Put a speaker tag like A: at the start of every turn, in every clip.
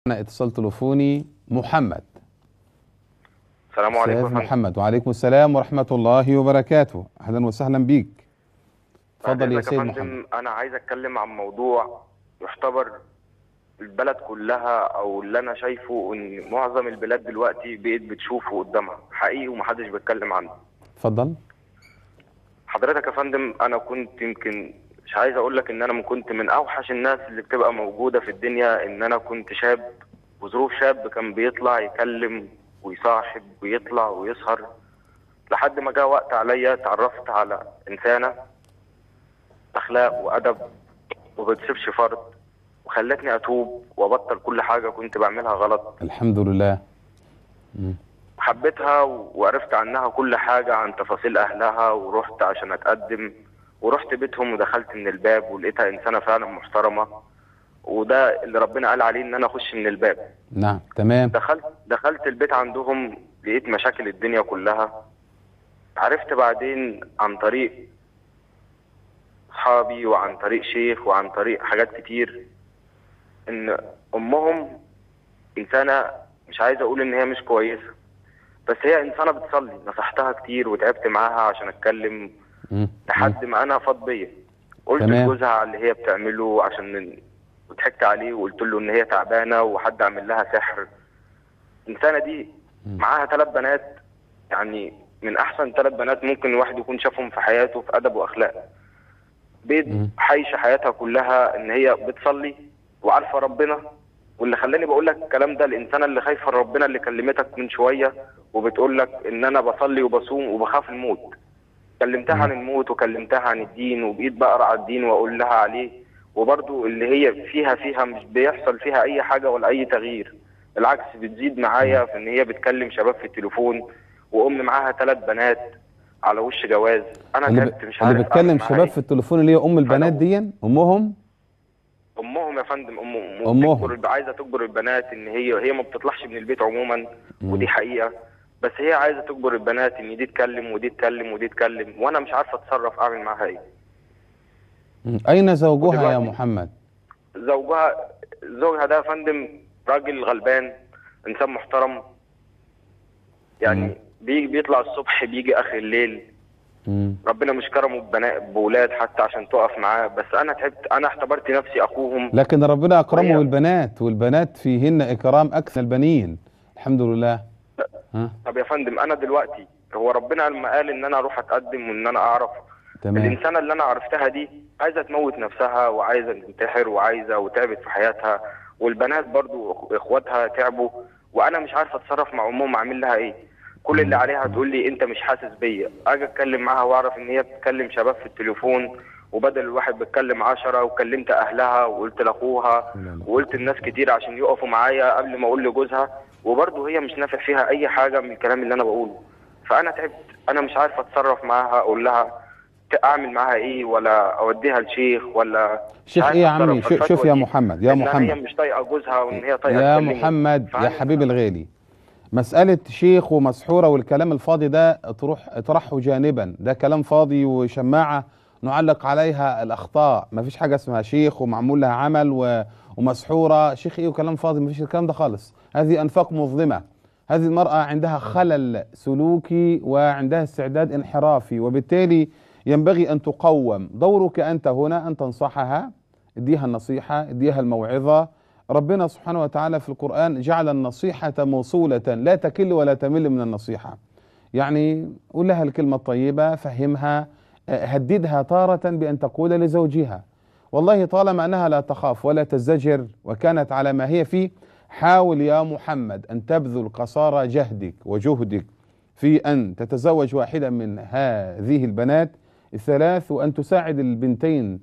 A: اتصال تليفوني محمد
B: السلام عليكم
A: أستاذ
B: يا فندم.
A: محمد وعليكم السلام ورحمة الله وبركاته أهلا وسهلا بيك اتفضل يا
B: حضرتك
A: سيد
B: فندم
A: محمد
B: انا عايز اتكلم عن موضوع يعتبر البلد كلها او اللي انا شايفه ان معظم البلاد دلوقتي بقيت بتشوفه قدامها حقيقي ومحدش بيتكلم عنه
A: اتفضل
B: حضرتك يا فندم انا كنت يمكن مش عايز اقول لك ان انا كنت من اوحش الناس اللي بتبقى موجوده في الدنيا ان انا كنت شاب وظروف شاب كان بيطلع يكلم ويصاحب ويطلع ويسهر لحد ما جاء وقت عليا اتعرفت على انسانه اخلاق وادب وبتسيبش فرد وخلتني اتوب وابطل كل حاجه كنت بعملها غلط
A: الحمد لله مم.
B: حبيتها وعرفت عنها كل حاجة عن تفاصيل أهلها ورحت عشان أتقدم ورحت بيتهم ودخلت من الباب ولقيتها إنسانة فعلا محترمة وده اللي ربنا قال عليه إن أنا أخش من الباب
A: نعم تمام
B: دخلت دخلت البيت عندهم لقيت مشاكل الدنيا كلها عرفت بعدين عن طريق أصحابي وعن طريق شيخ وعن طريق حاجات كتير إن أمهم إنسانة مش عايز أقول إن هي مش كويسة بس هي إنسانة بتصلي نصحتها كتير وتعبت معاها عشان أتكلم
A: مم.
B: لحد ما أنا فاض بيا قلت
A: تمام.
B: لجوزها على اللي هي بتعمله عشان وضحكت عليه وقلت له إن هي تعبانة وحد عامل لها سحر الإنسانة دي معاها ثلاث بنات يعني من أحسن ثلاث بنات ممكن الواحد يكون شافهم في حياته في أدب وأخلاق بيت
A: مم.
B: عايشة حياتها كلها إن هي بتصلي وعارفة ربنا واللي خلاني بقول لك الكلام ده الإنسانة اللي خايفة ربنا اللي كلمتك من شوية وبتقول لك إن أنا بصلي وبصوم وبخاف الموت كلمتها عن الموت وكلمتها عن الدين وبقيت بقرا على الدين واقول لها عليه وبرضو اللي هي فيها فيها مش بيحصل فيها اي حاجه ولا اي تغيير بالعكس بتزيد معايا في ان هي بتكلم شباب في التليفون وام معاها ثلاث بنات على وش جواز انا
A: اللي,
B: تعبت
A: ب...
B: مش عارف
A: اللي بتكلم
B: أعمل معاها
A: شباب
B: إيه.
A: في التليفون اللي هي أم البنات
B: فلو-
A: دي أمهم
B: امهم يا فندم ام أم
A: أمهم.
B: بتجبر الب- عايزه تجبر البنات ان هي هي ما بتطلعش من البيت عموما ودي حقيقه بس هي عايزه تجبر البنات ان دي تكلم ودي تكلم ودي تكلم وانا مش عارفه اتصرف اعمل معاها ايه
A: مم. أين زوجها يا
B: ودلوقتي-
A: محمد
B: زوجها زوجها ده يا فندم راجل غلبان انسان محترم يعني بيجي بيطلع الصبح بيجي اخر الليل
A: مم.
B: ربنا مش كرمه ببنات بولاد حتى عشان تقف معاه بس انا تعبت انا اعتبرت نفسي اخوهم
A: لكن ربنا أكرمه
B: وهي-
A: بالبنات والبنات فيهن إكرام أكثر البنين الحمد لله ها
B: طب يا فندم انا دلوقتي هو ربنا لما قال ان انا اروح اتقدم وان انا اعرف
A: تمام
B: الانسانه اللي انا عرفتها دي عايزه تموت نفسها وعايزه تنتحر وعايزه وتعبت في حياتها والبنات برضو أخ- اخواتها تعبوا وانا مش عارفه اتصرف مع امهم اعمل لها ايه كل اللي عليها تقول لي انت مش حاسس بيا اجي اتكلم معاها واعرف ان هي بتتكلم شباب في التليفون وبدل الواحد بيتكلم عشرة وكلمت اهلها وقلت لاخوها وقلت لناس كتير عشان يقفوا معايا قبل ما اقول لجوزها وبرضه هي مش نافع فيها اي حاجه من الكلام اللي انا بقوله فانا تعبت انا مش عارف اتصرف معاها اقول لها ت- اعمل معاها ايه ولا اوديها لشيخ ولا مش
A: شيخ
B: عارف
A: إيه يا
B: أتصرف.
A: عمي شوف,
B: فالفتوى
A: شوف يا
B: دي
A: محمد يا
B: إن هي
A: محمد
B: مش طايقه جوزها وان هي طايقه
A: يا
B: تكلمه.
A: محمد يا
B: فأنا-
A: حبيبي الغالي مسألة شيخ ومسحورة والكلام الفاضي ده تروح اطرحه جانبا ده كلام فاضي وشماعة نعلق عليها الأخطاء ما فيش حاجة اسمها شيخ ومعمول لها عمل و... ومسحورة شيخ إيه وكلام فاضي ما فيش الكلام ده خالص هذه أنفاق مظلمة هذه المرأة عندها خلل سلوكي وعندها استعداد انحرافي وبالتالي ينبغي أن تقوم دورك أنت هنا أن تنصحها اديها النصيحة اديها الموعظة ربنا سبحانه وتعالى في القرآن جعل النصيحة موصولة لا تكل ولا تمل من النصيحة يعني قول لها الكلمة الطيبة فهمها آه، هددها تارة بأن تقول لزوجها والله طالما أنها لا تخاف ولا تزدجر وكانت على ما هي فيه حاول يا محمد أن تبذل قصارى جهدك وجهدك في أن تتزوج واحدة من هذه البنات الثلاث وأن تساعد البنتين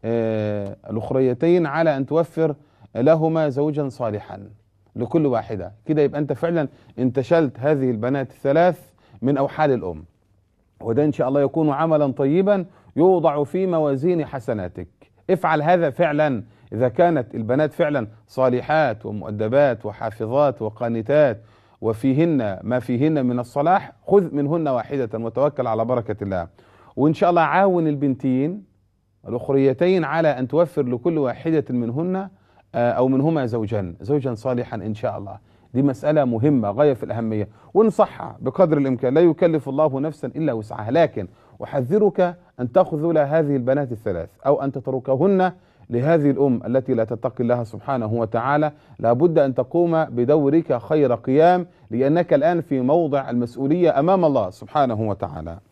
A: آه، الأخريتين على أن توفر لهما زوجا صالحا لكل واحدة كده يبقى أنت فعلا انتشلت هذه البنات الثلاث من أوحال الأم وده إن شاء الله يكون عملا طيبا يوضع في موازين حسناتك افعل هذا فعلا إذا كانت البنات فعلا صالحات ومؤدبات وحافظات وقانتات وفيهن ما فيهن من الصلاح خذ منهن واحدة وتوكل على بركة الله وإن شاء الله عاون البنتين الأخريتين على أن توفر لكل واحدة منهن آه، أو منهما زوجا زوجا صالحا إن شاء الله دي مسألة مهمة غاية في الأهمية ونصحها بقدر الإمكان لا يكلف الله نفسا إلا وسعها لكن أحذرك أن تخذل هذه البنات الثلاث أو أن تتركهن لهذه الأم التي لا تتقي الله سبحانه وتعالى لابد أن تقوم بدورك خير قيام لأنك الآن في موضع المسؤولية أمام الله سبحانه وتعالى